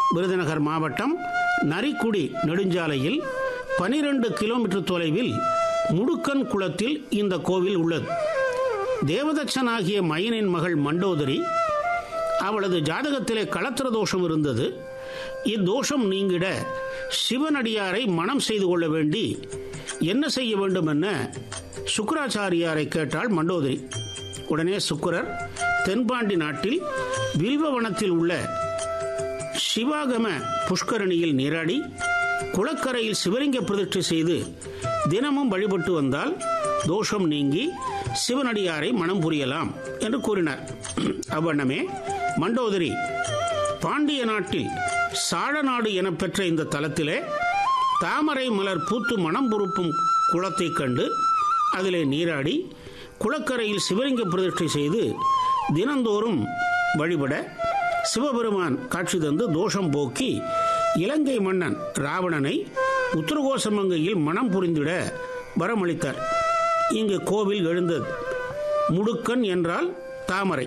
விருதுநகர் மாவட்டம் நரிக்குடி நெடுஞ்சாலையில் பனிரெண்டு கிலோமீட்டர் தொலைவில் முடுக்கன் குளத்தில் இந்த கோவில் உள்ளது தேவதச்சனாகிய மயனின் மகள் மண்டோதரி அவளது ஜாதகத்திலே களத்திர தோஷம் இருந்தது இத்தோஷம் நீங்கிட சிவனடியாரை மனம் செய்து கொள்ள வேண்டி என்ன செய்ய வேண்டும் என சுக்கராச்சாரியாரை கேட்டாள் மண்டோதரி உடனே சுக்கரர் தென்பாண்டி நாட்டில் வில்வவனத்தில் உள்ள சிவாகம புஷ்கரணியில் நீராடி குளக்கரையில் சிவலிங்க பிரதிஷ்டை செய்து தினமும் வழிபட்டு வந்தால் தோஷம் நீங்கி சிவனடியாரை மனம் புரியலாம் என்று கூறினார் அவ்வண்ணமே மண்டோதரி பாண்டிய நாட்டில் சாழநாடு என பெற்ற இந்த தலத்திலே தாமரை மலர் பூத்து மனம் பொறுப்பும் குளத்தைக் கண்டு அதிலே நீராடி குளக்கரையில் சிவலிங்க பிரதிஷ்டை செய்து தினந்தோறும் வழிபட சிவபெருமான் காட்சி தந்து தோஷம் போக்கி இலங்கை மன்னன் ராவணனை உத்தரகோசமங்கையில் மனம் புரிந்திட வரமளித்தார் இங்கு கோவில் எழுந்தது முடுக்கன் என்றால் தாமரை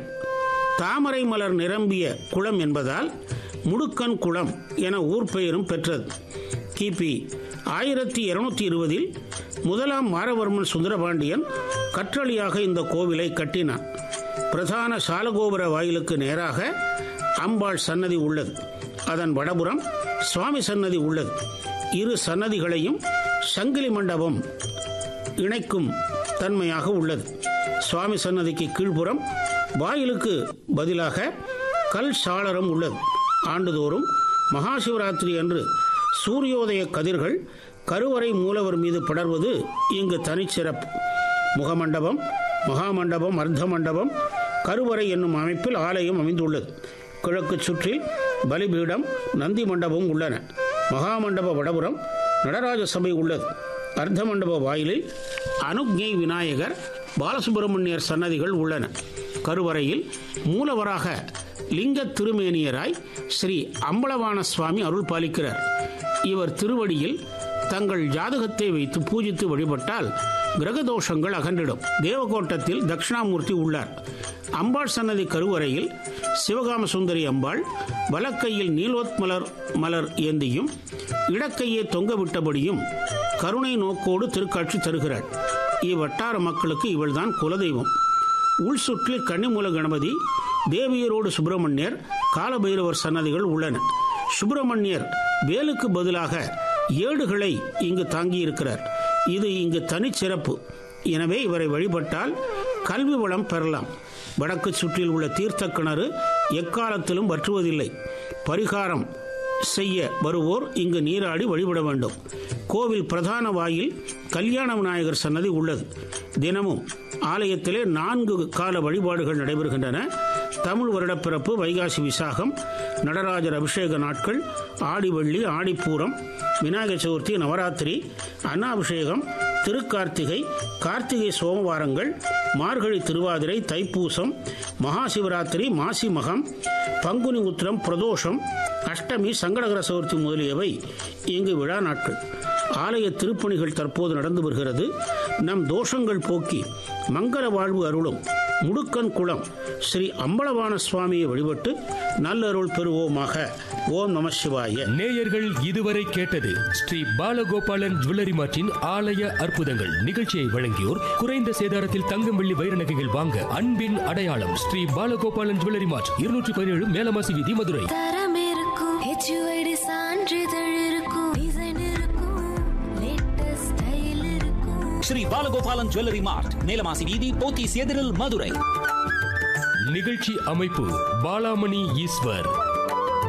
தாமரை மலர் நிரம்பிய குளம் என்பதால் முடுக்கன் குளம் என ஊர் பெயரும் பெற்றது கிபி ஆயிரத்தி இருநூத்தி இருபதில் முதலாம் மாரவர்மன் சுந்தரபாண்டியன் கற்றளியாக இந்த கோவிலை கட்டினான் பிரதான சாலகோபுர வாயிலுக்கு நேராக அம்பாள் சன்னதி உள்ளது அதன் வடபுறம் சுவாமி சன்னதி உள்ளது இரு சன்னதிகளையும் சங்கிலி மண்டபம் இணைக்கும் தன்மையாக உள்ளது சுவாமி சன்னதிக்கு கீழ்ப்புறம் வாயிலுக்கு பதிலாக கல் சாளரம் உள்ளது ஆண்டுதோறும் மகாசிவராத்திரி அன்று சூரியோதய கதிர்கள் கருவறை மூலவர் மீது படர்வது இங்கு தனிச்சிறப்பு முகமண்டபம் மகாமண்டபம் அர்த்த மண்டபம் கருவறை என்னும் அமைப்பில் ஆலயம் அமைந்துள்ளது கிழக்கு சுற்றில் பலிபீடம் நந்தி மண்டபம் உள்ளன மகாமண்டப வடபுறம் நடராஜ சபை உள்ளது அர்த்த மண்டப வாயிலில் அனுக்ஞை விநாயகர் பாலசுப்பிரமணியர் சன்னதிகள் உள்ளன கருவறையில் மூலவராக லிங்க திருமேனியராய் ஸ்ரீ அம்பலவான சுவாமி அருள் பாலிக்கிறார் இவர் திருவடியில் தங்கள் ஜாதகத்தை வைத்து பூஜித்து வழிபட்டால் கிரகதோஷங்கள் அகன்றிடும் தேவகோட்டத்தில் தட்சிணாமூர்த்தி உள்ளார் அம்பாள் சன்னதி கருவறையில் சிவகாம சுந்தரி அம்பாள் வலக்கையில் நீலோத் மலர் மலர் ஏந்தியும் இடக்கையே தொங்கவிட்டபடியும் கருணை நோக்கோடு திருக்காட்சி தருகிறாள் இவ்வட்டார மக்களுக்கு இவள்தான் குலதெய்வம் உள் சுற்றில் கன்னிமூல கணபதி தேவியரோடு சுப்பிரமணியர் காலபைரவர் சன்னதிகள் உள்ளன சுப்பிரமணியர் வேலுக்கு பதிலாக ஏடுகளை இங்கு தாங்கியிருக்கிறார் இது இங்கு தனிச்சிறப்பு எனவே இவரை வழிபட்டால் கல்வி வளம் பெறலாம் வடக்கு சுற்றில் உள்ள தீர்த்த கிணறு எக்காலத்திலும் வற்றுவதில்லை பரிகாரம் செய்ய வருவோர் இங்கு நீராடி வழிபட வேண்டும் கோவில் பிரதான வாயில் கல்யாண விநாயகர் சன்னதி உள்ளது தினமும் ஆலயத்திலே நான்கு கால வழிபாடுகள் நடைபெறுகின்றன தமிழ் வருடப்பிறப்பு வைகாசி விசாகம் நடராஜர் அபிஷேக நாட்கள் ஆடிவள்ளி ஆடிப்பூரம் விநாயகர் சதுர்த்தி நவராத்திரி அன்னாபிஷேகம் திருக்கார்த்திகை கார்த்திகை சோமவாரங்கள் மார்கழி திருவாதிரை தைப்பூசம் மகாசிவராத்திரி மாசி மகம் பங்குனி உத்திரம் பிரதோஷம் அஷ்டமி சங்கடகர சதுர்த்தி முதலியவை இங்கு விழா நாட்கள் ஆலய திருப்பணிகள் தற்போது நடந்து வருகிறது நம் தோஷங்கள் போக்கி மங்கள வாழ்வு அருளும் முடுக்கன் குளம் ஸ்ரீ அம்பலவான சுவாமியை வழிபட்டு நல்லருள் பெறுவோமாக ஓம் நம சிவாய நேயர்கள் இதுவரை கேட்டது ஸ்ரீ பாலகோபாலன் ஜுவல்லரி மார்ட்டின் ஆலய அற்புதங்கள் நிகழ்ச்சியை வழங்கியோர் குறைந்த சேதாரத்தில் தங்கம் வெள்ளி வைர நகைகள் வாங்க அன்பின் அடையாளம் ஸ்ரீ பாலகோபாலன் ஜுவல்லரி மார்ட் இருநூற்றி பதினேழு மேலமாசி வீதி மதுரை தரம் இருக்கும் ஹெச்யூஐடி சான்றிதழ் இருக்கும் டிசைன் இருக்கும் லேட்டஸ்ட் ஸ்டைல் இருக்கும் ஸ்ரீ பாலகோபாலன் ஜுவல்லரி மார்ட் நீலமாசி வீதி போத்தீஸ் எதிரில் மதுரை நிகழ்ச்சி அமைப்பு பாலாமணி ஈஸ்வர்